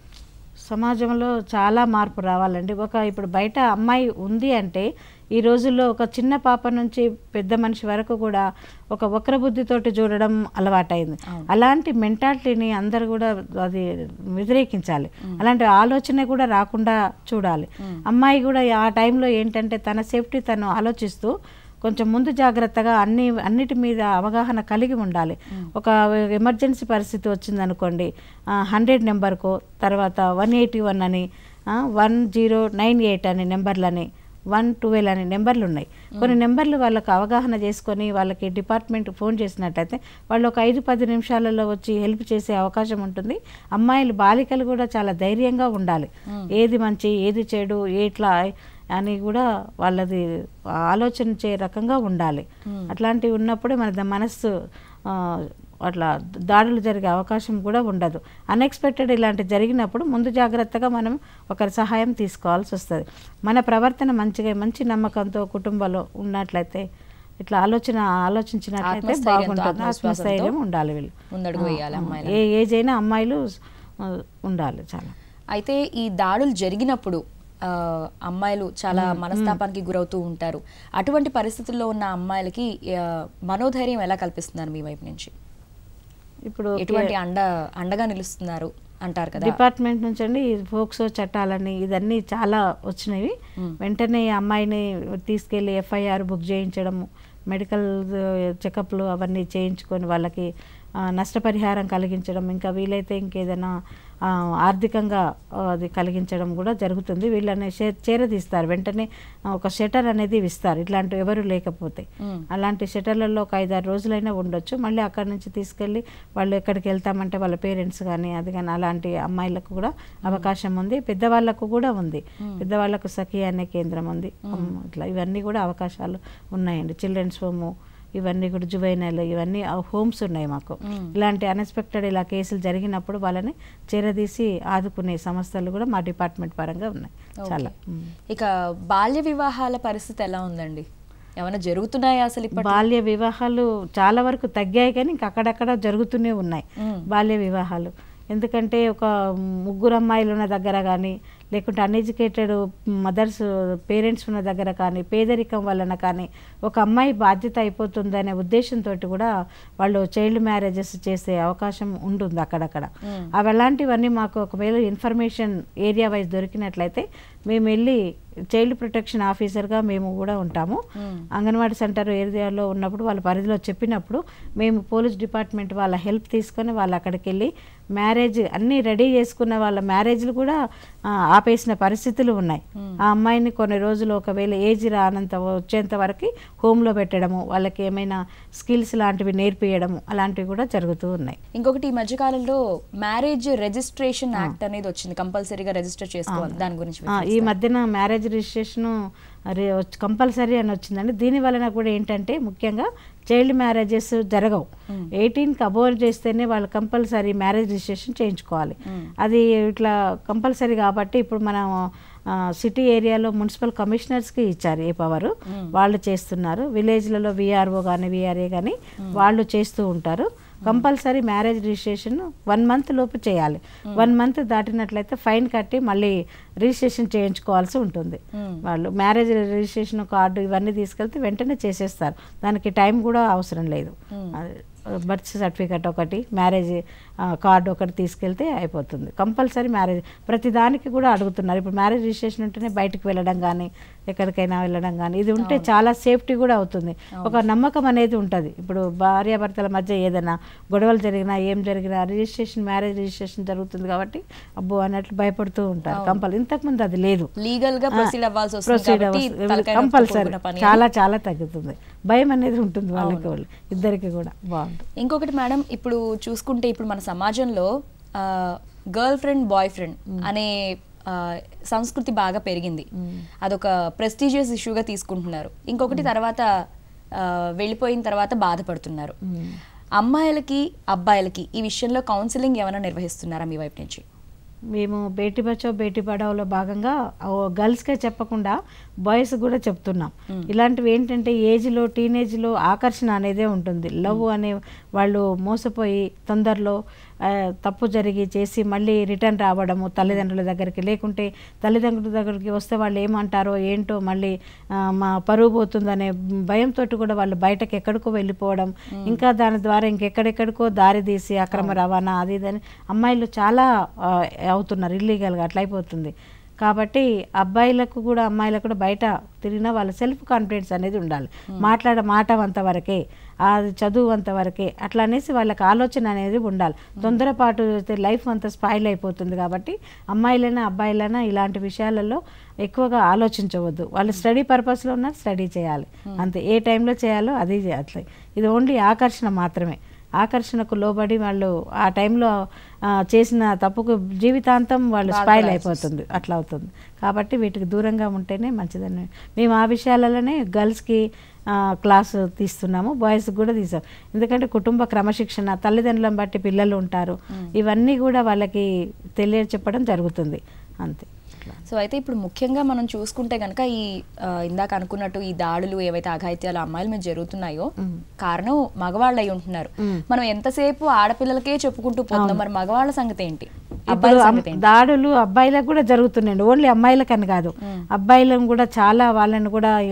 సమాజంలో చాలా మార్పు రావాలండి ఒక ఇప్పుడు బయట అమ్మాయి ఉంది అంటే ఈ రోజుల్లో ఒక చిన్న పాప నుంచి పెద్ద మనిషి వరకు కూడా ఒక వక్ర బుద్ధితోటి చూడడం అలవాటైంది అలాంటి మెంటాలిటీని అందరు కూడా అది వ్యతిరేకించాలి అలాంటి ఆలోచన కూడా రాకుండా చూడాలి అమ్మాయి కూడా ఆ టైంలో ఏంటంటే తన సేఫ్టీ తను ఆలోచిస్తూ కొంచెం ముందు జాగ్రత్తగా అన్ని అన్నిటి మీద అవగాహన కలిగి ఉండాలి ఒక ఎమర్జెన్సీ పరిస్థితి వచ్చిందనుకోండి హండ్రెడ్ నెంబర్కో తర్వాత వన్ ఎయిటీ వన్ అని వన్ జీరో నైన్ ఎయిట్ అని నెంబర్లని వన్ ట్వెల్వ్ అనే నెంబర్లు ఉన్నాయి కొన్ని నెంబర్లు వాళ్ళకి అవగాహన చేసుకొని వాళ్ళకి డిపార్ట్మెంట్ ఫోన్ చేసినట్లయితే వాళ్ళు ఒక ఐదు పది నిమిషాలలో వచ్చి హెల్ప్ చేసే అవకాశం ఉంటుంది అమ్మాయిలు బాలికలు కూడా చాలా ధైర్యంగా ఉండాలి ఏది మంచి ఏది చెడు ఎట్లా అని కూడా వాళ్ళది ఆలోచించే రకంగా ఉండాలి అట్లాంటివి ఉన్నప్పుడే మన ద- మనస్సు ఆ, అట్లా దాడులు జరిగే అవకాశం కూడా ఉండదు అన్ఎక్స్పెక్టెడ్ ఇలాంటి జరిగినప్పుడు ముందు జాగ్రత్తగా మనం ఒకరి సహాయం తీసుకోవాల్సి వస్తుంది మన ప్రవర్తన మంచిగా మంచి నమ్మకంతో కుటుంబంలో ఉన్నట్లయితే ఇట్లా ఆలోచన ఆలోచించినట్లయితే ఆత్మస్థైర్యంతో, బాగుంటుంది ఆత్మవిశ్వాసంతో ఆత్మస్థైర్యం ఉండాలి వీళ్ళు ముందడుగు వేయాలి ఆ, అమ్మాయిలు ఏ ఏజ్ అయినా అమ్మాయిలు ఆ, ఉండాలి చాలా అయితే ఈ దాడులు జరిగినప్పుడు ఆ, అమ్మాయిలు చాలా మనస్తాపానికి గురవుతూ ఉంటారు అటువంటి పరిస్థితుల్లో ఉన్న అమ్మాయిలకి ఆ, మనోధైర్యం ఎలా కల్పిస్తున్నారు మీ వైపు నుంచి ఇప్పుడు ఎటువంటి అండ అండగా నిలుస్తున్నారు అంటారు కదా డిపార్ట్మెంట్ నుంచి అండి ఈ ఫోక్సో చట్టాలని ఇదన్నీ చాలా వచ్చినవి వెంటనే ఈ అమ్మాయిని తీసుకెళ్ళి ఎఫ్ఐఆర్ బుక్ చేయించడము మెడికల్ చెకప్లు అవన్నీ చేయించుకొని వాళ్ళకి ఆ, నష్టపరిహారం కలిగించడం ఇంకా వీలైతే ఇంకేదైనా ఆ, ఆర్థికంగా ఆ, అది కలిగించడం కూడా జరుగుతుంది వీళ్ళని చే- చేరదీస్తారు వెంటనే ఆ, ఒక షెటర్ అనేది ఇస్తారు ఇట్లాంటివి ఎవరు లేకపోతే మ్మ్. అలాంటి షెటర్లలో ఒక ఐదారు రోజులైనా ఉండొచ్చు మళ్ళీ అక్కడి నుంచి తీసుకెళ్ళి వాళ్ళు ఎక్కడికి వెళ్తామంటే వాళ్ళ పేరెంట్స్ కానీ అది కానీ అలాంటి అమ్మాయిలకు కూడా అవకాశం ఉంది పెద్దవాళ్ళకు కూడా ఉంది పెద్దవాళ్ళకు సఖి అనే కేంద్రం ఉంది అమ్మ, ఇట్లా ఇవన్నీ కూడా అవకాశాలు ఉన్నాయండి చిల్డ్రన్స్ హోము ఇవన్నీ కూడా జువైనల్ ఇవన్నీ హోమ్స్ ఉన్నాయి మాకు ఇలాంటి అన్ఎక్స్పెక్టెడ్ ఇలా కేసులు జరిగినప్పుడు వాళ్ళని చేరదీసి ఆదుకునే సంస్థలు కూడా మా డిపార్ట్మెంట్ పరంగా ఉన్నాయి చాలా మ్మ్. ఇక బాల్య వివాహాల పరిస్థితి ఎలా ఉందండి ఏమైనా జరుగుతున్నాయా అసలు ఇప్పటి బాల్య వివాహాలు చాలా వరకు తగ్గాయి కానీ ఇంకా అక్కడక్కడ జరుగుతూనే ఉన్నాయి మ్మ్. బాల్య వివాహాలు ఎందుకంటే ఒక ముగ్గురు అమ్మాయిలు ఉన్న దగ్గర కానీ లేకుంటే అన్ఎడ్యుకేటెడ్ మదర్స్ పేరెంట్స్ ఉన్న దగ్గర కానీ పేదరికం వలన కానీ ఒక అమ్మాయి బాధ్యత అయిపోతుందనే ఉద్దేశంతో కూడా వాళ్ళు చైల్డ్ మ్యారేజెస్ చేసే అవకాశం ఉంటుంది అక్కడక్కడ మ్మ్. అవి అలాంటివన్నీ మాకు ఒకవేళ ఇన్ఫర్మేషన్ ఏరియా వైజ్ దొరికినట్లయితే మేము వెళ్ళి చైల్డ్ ప్రొటెక్షన్ ఆఫీసర్గా మేము కూడా ఉంటాము మ్మ్. అంగన్వాడీ సెంటర్ ఏరియాలో ఉన్నప్పుడు వాళ్ళ పరిధిలో చెప్పినప్పుడు మేము పోలీస్ డిపార్ట్మెంట్ వాళ్ళ హెల్ప్ తీసుకొని వాళ్ళు అక్కడికి వెళ్ళి మ్యారేజ్ అన్నీ రెడీ చేసుకున్న వాళ్ళ మ్యారేజ్లు కూడా ఆ, ఆపేసిన పరిస్థితులు ఉన్నాయి ఆ అమ్మాయిని కొన్ని రోజులు ఒకవేళ ఏజ్ రానంత వచ్చేంత వరకు హోమ్లో పెట్టడము వాళ్ళకి ఏమైనా స్కిల్స్ లాంటివి నేర్పియడము అలాంటివి కూడా జరుగుతూ ఉన్నాయి ఇంకొకటి ఈ మధ్య కాలంలో మ్యారేజ్ రిజిస్ట్రేషన్ యాక్ట్ అనేది వచ్చింది కంపల్సరీగా రిజిస్టర్ చేసుకోవాలి దాని గురించి ఆ, ఈ మధ్యన మ్యారేజ్ రిజిస్ట్రేషన్ కంపల్సరీ అని వచ్చిందండి దీని వలన కూడా ఏంటంటే ముఖ్యంగా చైల్డ్ మ్యారేజెస్ జరగవు ఎయిటీన్కి అబోవ్ చేస్తేనే వాళ్ళు కంపల్సరీ మ్యారేజ్ రిజిస్ట్రేషన్ చేయించుకోవాలి అది ఇట్లా కంపల్సరీ కాబట్టి ఇప్పుడు మనం సిటీ ఏరియాలో మున్సిపల్ కమిషనర్స్కి ఇచ్చారు ఏ పవర్ వాళ్ళు చేస్తున్నారు విలేజ్లలో విఆర్ఓ కానీ విఆర్ఏ కానీ వాళ్ళు చేస్తూ ఉంటారు compulsory marriage registration one month లోపు చేయాలి వన్ మంత్ దాటినట్లయితే ఫైన్ కట్టి మళ్ళీ రిజిస్ట్రేషన్ చేయించుకోవాల్సి ఉంటుంది వాళ్ళు మ్యారేజ్ రిజిస్ట్రేషన్ కార్డు ఇవన్నీ తీసుకెళ్తే వెంటనే చేసేస్తారు దానికి టైం కూడా అవసరం లేదు బర్త్ సర్టిఫికెట్ ఒకటి మ్యారేజ్ కార్డు ఒకటి తీసుకెళ్తే అయిపోతుంది కంపల్సరీ మ్యారేజ్ ప్రతి దానికి కూడా అడుగుతున్నారు ఇప్పుడు మ్యారేజ్ రిజిస్ట్రేషన్ ఉంటేనే బయటకు వెళ్ళడం కానీ ఎక్కడికైనా వెళ్ళడం కానీ ఇది ఉంటే చాలా సేఫ్టీ కూడా అవుతుంది ఒక నమ్మకం అనేది ఉంటుంది ఇప్పుడు భార్యాభర్తల మధ్య ఏదైనా గొడవలు జరిగినా ఏం జరిగినా రిజిస్ట్రేషన్ మ్యారేజ్ రిజిస్ట్రేషన్ జరుగుతుంది కాబట్టి అబ్బో అన్నట్లు భయపడుతూ ఉంటారు కంపల్ ఇంతకుముందు అది లేదు లీగల్ గా ప్రొసీడ్ అవ్వాల్సి వస్తుంది ప్రొసీడ్ కాబట్టి తలకాయ నొప్పితో కంపల్సరీ కూడుకున్న పని చాలా చాలా తగ్గుతుంది భయం అనేది ఉంటుంది వాళ్ళకి వాళ్ళు ఇద్దరికి కూడా బాగుంటుంది ఇంకొకటి మేడం ఇప్పుడు చూసుకుంటే ఇప్పుడు మన సమాజంలో గర్ల్ ఫ్రెండ్ బాయ్ ఫ్రెండ్ అనే ఆ, సంస్కృతి బాగా పెరిగింది అదొక ప్రెస్టీజియస్ ఇష్యూగా తీసుకుంటున్నారు ఇంకొకటి తర్వాత ఆ, వెళ్ళిపోయిన తర్వాత బాధపడుతున్నారు అమ్మాయిలకి అబ్బాయిలకి ఈ విషయంలో కౌన్సిలింగ్ ఏమైనా నిర్వహిస్తున్నారా మీ వైపు నుంచి మేము బేటీ బచావ్ బేటీ పడావ్లో భాగంగా ఓ గర్ల్స్కే చెప్పకుండా బాయ్స్ కూడా చెప్తున్నాం ఇలాంటివి ఏంటంటే ఏజ్లో టీనేజ్లో ఆకర్షణ అనేదే ఉంటుంది లవ్ అనే వాళ్ళు మోసపోయి తొందరలో ఆ, తప్పు జరిగి చేసి మళ్ళీ రిటర్న్ రావడము తల్లిదండ్రుల దగ్గరికి లేకుంటే తల్లిదండ్రుల దగ్గరికి వస్తే వాళ్ళు ఏమంటారో ఏంటో మళ్ళీ ఆ, మా పరువు పోతుందనే భయంతో కూడా వాళ్ళు బయటకు ఎక్కడికో వెళ్ళిపోవడం ఇంకా దాని ద్వారా ఇంకెక్కడెక్కడికో దారి తీసి అక్రమ రవాణా అది ఇదని అమ్మాయిలు చాలా ఆ, అవుతున్నారు ఇల్లీగల్గా అట్లా అయిపోతుంది కాబట్టి అబ్బాయిలకు కూడా అమ్మాయిలకు కూడా బయట తిరిగినా వాళ్ళ సెల్ఫ్ కాన్ఫిడెన్స్ అనేది ఉండాలి మాట్లాడ మాట అంతవరకే అది చదువు అంతవరకే అట్లా అనేసి వాళ్ళకి ఆలోచన అనేది ఉండాలి తొందరపాటు అయితే లైఫ్ అంతా స్పాయిల్ అయిపోతుంది కాబట్టి అమ్మాయిలైనా అబ్బాయిలైనా ఇలాంటి విషయాలలో ఎక్కువగా ఆలోచించవద్దు వాళ్ళు స్టడీ పర్పస్లో ఉన్న స్టడీ చేయాలి అంతే ఏ టైంలో చేయాలో అది చేయాలి ఇది ఓన్లీ ఆకర్షణ మాత్రమే ఆకర్షణకు లోబడి వాళ్ళు ఆ టైంలో ఆ, చేసిన తప్పుకు జీవితాంతం వాళ్ళు స్పాయిల్ అయిపోతుంది అట్లా అవుతుంది కాబట్టి వీటికి దూరంగా ఉంటేనే మంచిదని మేము ఆ విషయాలలోనే గర్ల్స్కి క్లాస్ తీస్తున్నాము బాయ్స్కి కూడా తీసాం ఎందుకంటే కుటుంబ క్రమశిక్షణ తల్లిదండ్రులను బట్టి పిల్లలు ఉంటారు ఇవన్నీ కూడా వాళ్ళకి తెలియచెప్పడం జరుగుతుంది అంతే అట్లా. సో అయితే ఇప్పుడు ముఖ్యంగా మనం చూసుకుంటే కనుక ఈ ఆ, ఇందాక అనుకున్నట్టు ఈ దాడులు ఏవైతే అఘాయిత్యాలు అమ్మాయిల మీద జరుగుతున్నాయో కారణం మగవాళ్ళు అయి ఉంటున్నారు మనం ఎంతసేపు ఆడపిల్లలకే చెప్పుకుంటూ పోతున్నాం మరి మగవాళ్ళ సంగతి ఏంటి ఇప్పుడు అబ్బాయిల అమ్- సంగతి ఏంటి దాడులు అబ్బాయిలకు కూడా జరుగుతున్నాయండి ఓన్లీ అమ్మాయిలకని కాదు అబ్బాయిలను కూడా చాలా వాళ్ళని కూడా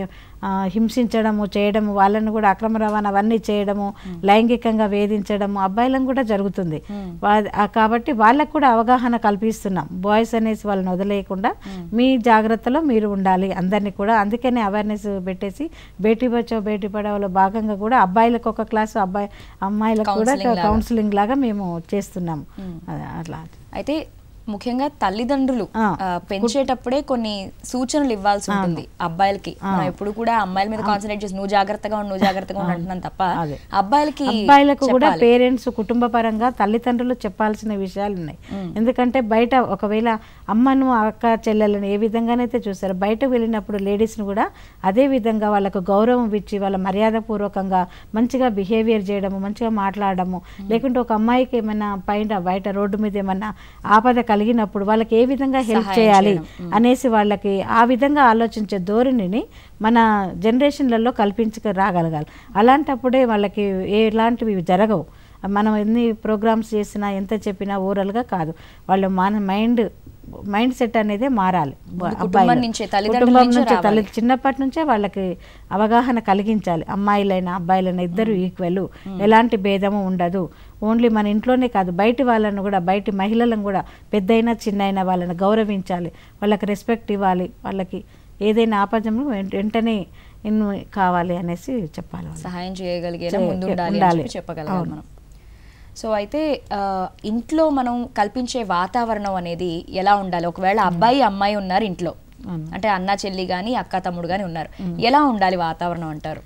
ఆ, హింసించడము చేయడము వాళ్ళని కూడా అక్రమ రవాణా అవన్నీ చేయడము లైంగికంగా వేధించడము అబ్బాయిలను కూడా జరుగుతుంది వా- ఆ, కాబట్టి వాళ్ళకు కూడా అవగాహన కల్పిస్తున్నాం బాయ్స్ అనేసి వాళ్ళని వదిలేయకుండా మీ జాగ్రత్తలో మీరు ఉండాలి అందరినీ కూడా అందుకనే అవేర్నెస్ పెట్టేసి బేటీ బచావ్ బేటీ పడావలో భాగంగా కూడా అబ్బాయిలకు ఒక క్లాసు అబ్బాయి అమ్మాయిలకు కూడా Counseling లాగా. కౌన్సిలింగ్ లాగా మేము చేస్తున్నాము అదే, అట్లా అయితే ముఖ్యంగా తల్లిదండ్రులు ఆ. ఆ, పెంచేటప్పుడే కొన్ని సూచనలు ఇవ్వాల్సి ఉంటుంది అబ్బాయిలకి మనం ఎప్పుడు కూడా అమ్మాయిల మీద కాన్సన్ట్రేట్ చేసి నువ్వు జాగ్రత్తగా ఉండు నువ్వు జాగ్రత్తగా ఉండు అంటున్నాను తప్ప అదే. అబ్బాయిలకి అబ్బాయిలకు కూడా చెప్పాలి. పేరెంట్స్ కుటుంబ పరంగా తల్లిదండ్రులు చెప్పాల్సిన విషయాలు ఉన్నాయి ఎందుకంటే బయట ఒకవేళ అమ్మను అక్క చెల్లెలను ఏ విధంగానైతే చూసారో బయటకు వెళ్ళినప్పుడు లేడీస్ని కూడా అదే విధంగా వాళ్ళకు గౌరవం ఇచ్చి వాళ్ళ మర్యాద పూర్వకంగా మంచిగా బిహేవియర్ చేయడము మంచిగా మాట్లాడడము లేకుంటే ఒక అమ్మాయికి ఏమైనా పైన బయట రోడ్డు మీద ఏమైనా ఆపద కలిగినప్పుడు వాళ్ళకి ఏ విధంగా హెల్ప్ సహాయం చేయాలి చేయడం. అనేసి వాళ్ళకి ఆ విధంగా ఆలోచించే ధోరణిని మన జనరేషన్లలో కల్పించుకు రాగలగాలి అలాంటప్పుడే వాళ్ళకి ఎలాంటివి జరగవు మనం ఎన్ని ప్రోగ్రామ్స్ చేసినా ఎంత చెప్పినా ఓరల్గా కాదు వాళ్ళ మన మైండ్ మైండ్ సెట్ అనేది మారాలి కుటుంబం అబ్బాయిలు. నుంచే, తల్లిదండ్రుల కుటుంబం నుంచే నుంచే తల్లి రావాలి. చిన్నప్పటి నుంచే వాళ్ళకి అవగాహన కలిగించాలి అమ్మాయిలైనా అబ్బాయిలైనా ఇద్దరు ఈక్వల్ ఎలాంటి భేదము ఉండదు ఓన్లీ మన ఇంట్లోనే కాదు బయటి వాళ్ళను కూడా బయటి మహిళలను కూడా పెద్దయినా చిన్నైనా వాళ్ళని గౌరవించాలి వాళ్ళకి రెస్పెక్ట్ ఇవ్వాలి వాళ్ళకి ఏదైనా ఆపదము వెంట- వెంటనే ఇన్ను కావాలి అనేసి చెప్పాలి వాళ్ళకి. సహాయం చేయగలిగేలా చే- ముందు ఉండాలి అని ఉండాలి. చెప్పి చెప్పగలగాలి అవును. మనం సో అయితే ఆ, ఇంట్లో మనం కల్పించే వాతావరణం అనేది ఎలా ఉండాలి ఒకవేళ అబ్బాయి అమ్మాయి ఉన్నారు ఇంట్లో అవును. అంటే అన్న చెల్లి గాని అక్క తమ్ముడు గాని ఉన్నారు ఎలా ఉండాలి వాతావరణం అంటారు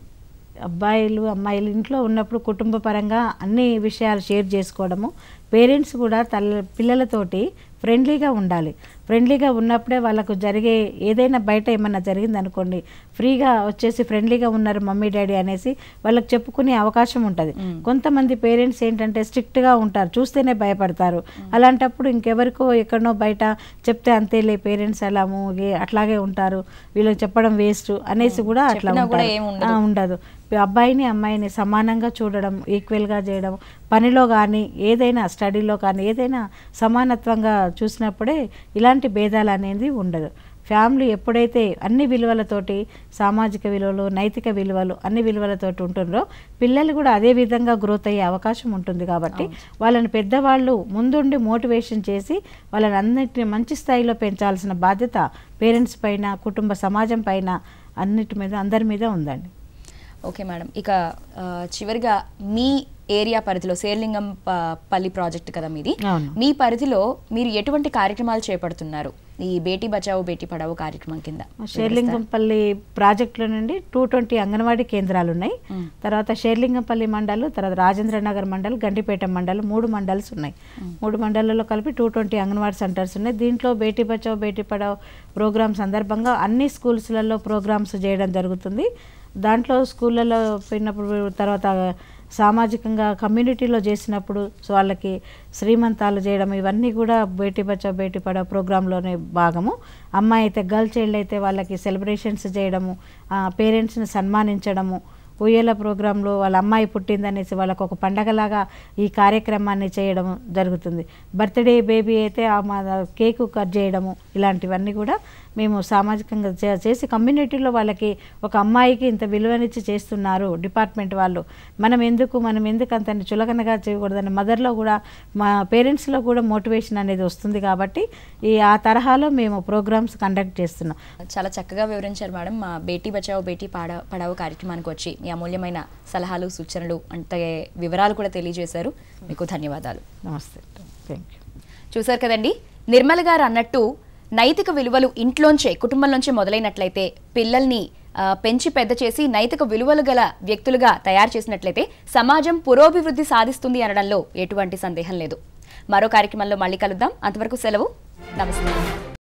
అబ్బాయిలు అమ్మాయిలు ఇంట్లో ఉన్నప్పుడు కుటుంబ పరంగా అన్ని విషయాలు షేర్ చేసుకోవడము పేరెంట్స్ కూడా తల్లి పిల్లలతోటి ఫ్రెండ్లీగా ఉండాలి ఫ్రెండ్లీగా ఉన్నప్పుడే వాళ్ళకు జరిగే ఏదైనా బయట ఏమన్నా జరిగింది అనుకోండి ఫ్రీగా వచ్చేసి ఫ్రెండ్లీగా ఉన్నారు మమ్మీ డాడీ అనేసి వాళ్ళకి చెప్పుకునే అవకాశం ఉంటుంది కొంతమంది పేరెంట్స్ ఏంటంటే స్ట్రిక్ట్గా ఉంటారు చూస్తేనే భయపడతారు అలాంటప్పుడు ఇంకెవరికో ఎక్కడనో బయట చెప్తే అంతేలే పేరెంట్స్ అలాము ఏ- అట్లాగే ఉంటారు వీళ్ళకి చెప్పడం వేస్ట్ అనేసి కూడా అట్లా చెప్పినా కూడా ఉంటారు. ఏం ఉండదు. ఆ, ఉండదు అబ్బాయిని అమ్మాయిని సమానంగా చూడడం ఈక్వల్గా చేయడం పనిలో కానీ ఏదైనా స్టడీలో కానీ ఏదైనా సమానత్వంగా చూసినప్పుడే ఇలాంటి భేదాలు అనేది ఉండదు ఫ్యామిలీ ఎప్పుడైతే అన్ని విలువలతోటి సామాజిక విలువలు నైతిక విలువలు అన్ని విలువలతోటి ఉంటుందో పిల్లలు కూడా అదే విధంగా గ్రోత్ అయ్యే అవకాశం ఉంటుంది కాబట్టి వాళ్ళని పెద్దవాళ్ళు ముందుండి మోటివేషన్ చేసి వాళ్ళని అన్నిటిని మంచి స్థాయిలో పెంచాల్సిన బాధ్యత పేరెంట్స్ పైన కుటుంబ సమాజం పైన అన్నిటి మీద అందరి మీద ఉందండి ఓకే మేడం ఇక ఆ, చివరిగా మీ ఏరియా పరిధిలో శేర్లింగం ప- పల్లి ప్రాజెక్ట్ కదా మీది అవును. మీ పరిధిలో మీరు ఎటువంటి కార్యక్రమాలు చేపడుతున్నారు ఈ బేటీ బచావో బేటీ పడావో కార్యక్రమం కింద షేర్లింగంపల్లి ప్రాజెక్టులో నుండి టూ ట్వంటీ అంగన్వాడీ కేంద్రాలు ఉన్నాయి తర్వాత షేర్లింగంపల్లి మండలు తర్వాత రాజేంద్ర నగర్ మండల్ గండిపేట మండల్ మూడు మండల్స్ ఉన్నాయి మూడు మండలాల్లో కలిపి టూ ట్వంటీ అంగన్వాడీ సెంటర్స్ ఉన్నాయి దీంట్లో బేటీ బచావ్ బేటీ పడావ్ ప్రోగ్రామ్ సందర్భంగా అన్ని స్కూల్స్లలో ప్రోగ్రామ్స్ చేయడం జరుగుతుంది దాంట్లో స్కూళ్ళలో పోయినప్పుడు తర్వాత సామాజికంగా కమ్యూనిటీలో చేసినప్పుడు సో వాళ్ళకి శ్రీమంతాలు చేయడం ఇవన్నీ కూడా బేటీ బచావ్ బేటీ పడావ్ ప్రోగ్రాంలోనే భాగము అమ్మాయి అయితే గర్ల్ చైల్డ్ అయితే వాళ్ళకి సెలబ్రేషన్స్ చేయడము పేరెంట్స్ని సన్మానించడము ఉయ్యాల ప్రోగ్రాంలో వాళ్ళ అమ్మాయి పుట్టిందనేసి వాళ్ళకు ఒక పండగలాగా ఈ కార్యక్రమాన్ని చేయడం జరుగుతుంది బర్త్డే బేబీ అయితే ఆ మా కేకు కట్ చేయడము ఇలాంటివన్నీ కూడా మేము సామాజికంగా చే- చేసి కమ్యూనిటీలో వాళ్ళకి ఒక అమ్మాయికి ఇంత విలువనిచ్చి చేస్తున్నారు డిపార్ట్మెంట్ వాళ్ళు మనం ఎందుకు మనం ఎందుకు అంత చులకనగా చేయకూడదని మదర్లో కూడా మా పేరెంట్స్లో కూడా మోటివేషన్ అనేది వస్తుంది కాబట్టి ఈ ఆ తరహాలో మేము ప్రోగ్రామ్స్ కండక్ట్ చేస్తున్నాం చాలా చక్కగా వివరించారు మేడం మా బేటీ బచావో బేటీ పాడ పడావో కార్యక్రమానికి వచ్చి మీ అమూల్యమైన సలహాలు సూచనలు అంటే వివరాలు కూడా తెలియజేశారు మీకు ధన్యవాదాలు నమస్తే థ్యాంక్ యూ చూశారు కదండి నిర్మల్ గారు అన్నట్టు నైతిక విలువలు ఇంట్లోంచే కుటుంబంలోంచే మొదలైనట్లయితే పిల్లల్ని ఆ, పెంచి పెద్ద చేసి నైతిక విలువలు గల వ్యక్తులుగా తయారు చేసినట్లయితే సమాజం పురోభివృద్ధి సాధిస్తుంది అనడంలో ఎటువంటి సందేహం లేదు మరో కార్యక్రమంలో మళ్ళీ కలుద్దాం అంతవరకు సెలవు నమస్తే